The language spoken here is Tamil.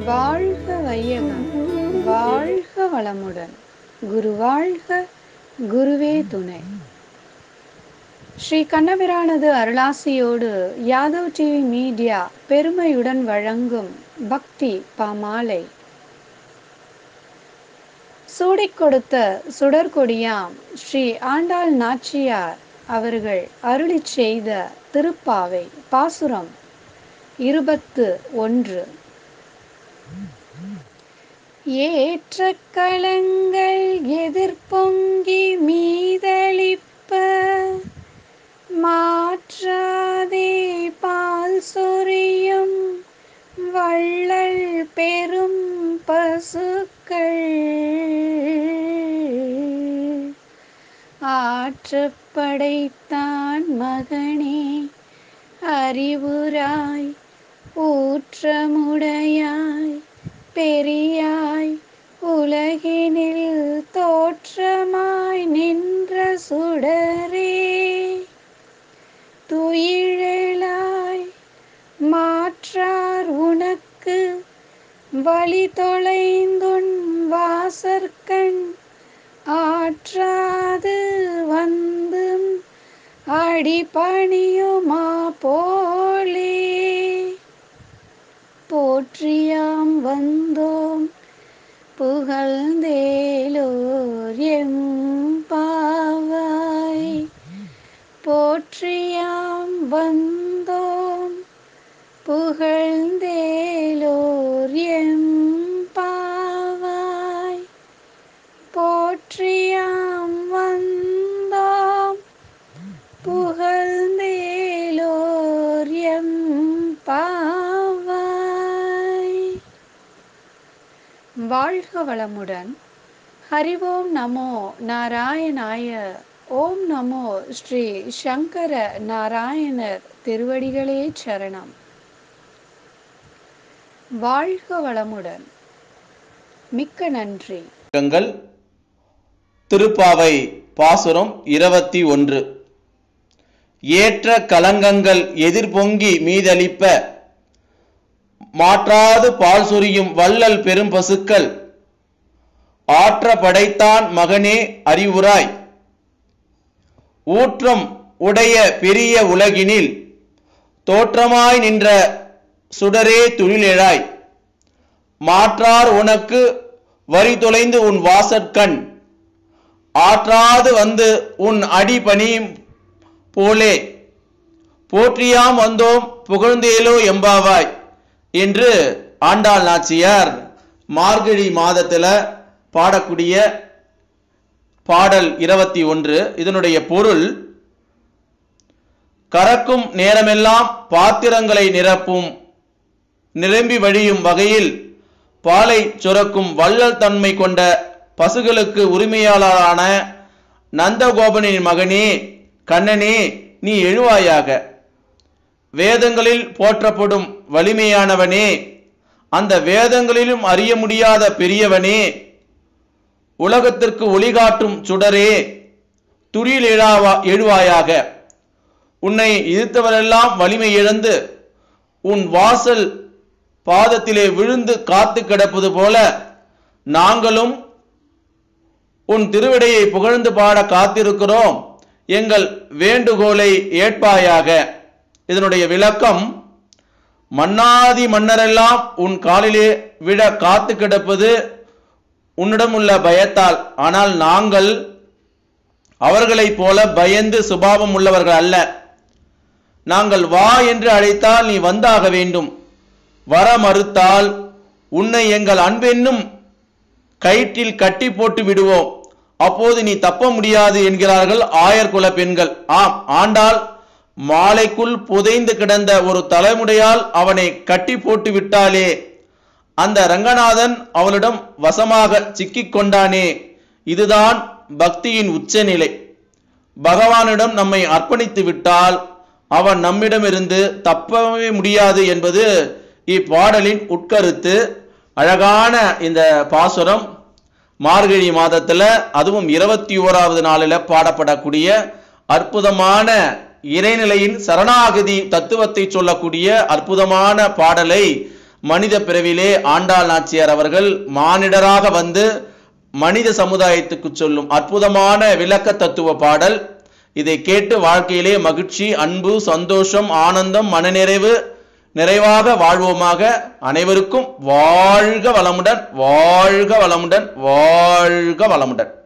வாழ்க வையகம் வாழ்க வளமுடன் குரு வாழ்க குருவே துணை ஸ்ரீ கண்ணபிரானது அருளாசியோடு யாதவ் டிவி மீடியா பெருமையுடன் வழங்கும் பக்தி பாமாலை சூடிக் கொடுத்த சுடற்கொடியாம் ஸ்ரீ ஆண்டாள் நாச்சியார் அவர்கள் அருளிச் செய்த திருப்பாவை பாசுரம் இருபத்து ஒன்று ஏற்ற களங்கள் எதிர்பொங்கி மீதளிப்ப மாற்றாதே பால் சொரியும் வள்ளல் பெரும் பசுக்கள் ஆற்றப்படைத்தான் மகனே அறிவுராய் ஊற்றமுடையாய் பெரியாய் உலகினில் தோற்றமாய் நின்ற சுடரே துயிழலாய் மாற்றார் உனக்கு வழி தொலைந்துன் வாசற்கண் ஆற்றாது வந்தும் அடிபணியுமா போலே போற்றியாம் வந்தோம் புகழ்ந்தேலோர் எம் பாவாய் போற்றியாம் வந்தோம் புகழ்ந்தேலோர் எம் பாவாய் போற்றியாம் வந்தோம் புகழ்ந்தேலோர் எம் பாவாய் வாழ்க வளமுடன் ஹரிவோம் நமோ நாராயணாய ஓம் நமோ ஸ்ரீ சங்கர நாராயணர் திருவடிகளே சரணம் வாழ்க வளமுடன் மிக்க நன்றி ங்கள் திருப்பாவை பாசுரம் இருபத்தி ஒன்று ஏற்ற கலங்கங்கள் எதிர்பொங்கி மீதளிப்ப மாற்றாது பால் சொரியும் வள்ளல் பெரும் பசுக்கள் ஆற்ற படைத்தான் மகனே அறிவுராய் ஊற்றம் உடைய பெரிய உலகினில் தோற்றமாய் நின்ற சுடரே துளிலெழாய் மாற்றார் உனக்கு வரி தொலைந்து உன் வாசற்கண் ஆற்றாது வந்து உன் அடி பணியும் போலே போற்றியாம் வந்தோம் புகழ்ந்தேலோ எம்பாவாய் என்று ஆண்டாள் நாச்சியார் மார்கழி மாதத்துல பாடக்கூடிய பாடல் இருபத்தி ஒன்று இதனுடைய பொருள் கறக்கும் நேரமெல்லாம் பாத்திரங்களை நிரப்பும் நிரம்பி வழியும் வகையில் பாலை சுரக்கும் வள்ளல் தன்மை கொண்ட பசுகளுக்கு உரிமையாளரான நந்தகோபனின் மகனே கண்ணனே நீ எழுவாயாக வேதங்களில் போற்றப்படும் வலிமையானவனே அந்த வேதங்களிலும் அறிய முடியாத பெரியவனே உலகத்திற்கு ஒளிகாட்டும் சுடரே துரியில் எழாவா எழுவாயாக உன்னை எதிர்த்தவரெல்லாம் வலிமை இழந்து உன் வாசல் பாதத்திலே விழுந்து காத்து கிடப்பது போல நாங்களும் உன் திருவிடையை புகழ்ந்து பாட காத்திருக்கிறோம் எங்கள் வேண்டுகோளை ஏற்பாயாக இதனுடைய விளக்கம் மன்னாதி மன்னரெல்லாம் உன் காலிலே விட காத்து கிடப்பது உன்னிடம் உள்ள பயத்தால் ஆனால் நாங்கள் அவர்களைப் போல பயந்து சுபாவம் உள்ளவர்கள் அல்ல நாங்கள் வா என்று அழைத்தால் நீ வந்தாக வேண்டும் வர மறுத்தால் உன்னை எங்கள் அன்பென்னும் கயிற்றில் கட்டி போட்டு விடுவோம் அப்போது நீ தப்ப முடியாது என்கிறார்கள் ஆயர் குல பெண்கள் ஆம் ஆண்டாள் மாலைக்குள் புதைந்து கிடந்த ஒரு தலைமுடையால் அவனை கட்டி போட்டு விட்டாலே அந்த ரங்கநாதன் அவளிடம் வசமாக சிக்கிக் கொண்டானே இதுதான் பக்தியின் உச்சநிலை பகவானிடம் நம்மை அர்ப்பணித்து விட்டால் அவன் நம்மிடமிருந்து தப்பவே முடியாது என்பது இப்பாடலின் உட்கருத்து அழகான இந்த பாசுரம் மார்கழி மாதத்துல அதுவும் இருபத்தி ஓராவது நாளில் பாடப்படக்கூடிய அற்புதமான இறைநிலையின் சரணாகதி தத்துவத்தை சொல்லக்கூடிய அற்புதமான பாடலை மனித பிறவிலே ஆண்டாள் நாச்சியார் அவர்கள் மானிடராக வந்து மனித சமுதாயத்துக்கு சொல்லும் அற்புதமான விளக்க தத்துவ பாடல் இதை கேட்டு வாழ்க்கையிலே மகிழ்ச்சி அன்பு சந்தோஷம் ஆனந்தம் மனநிறைவு நிறைவாக வாழ்வோமாக அனைவருக்கும் வாழ்க வளமுடன் வாழ்க வளமுடன் வாழ்க வளமுடன்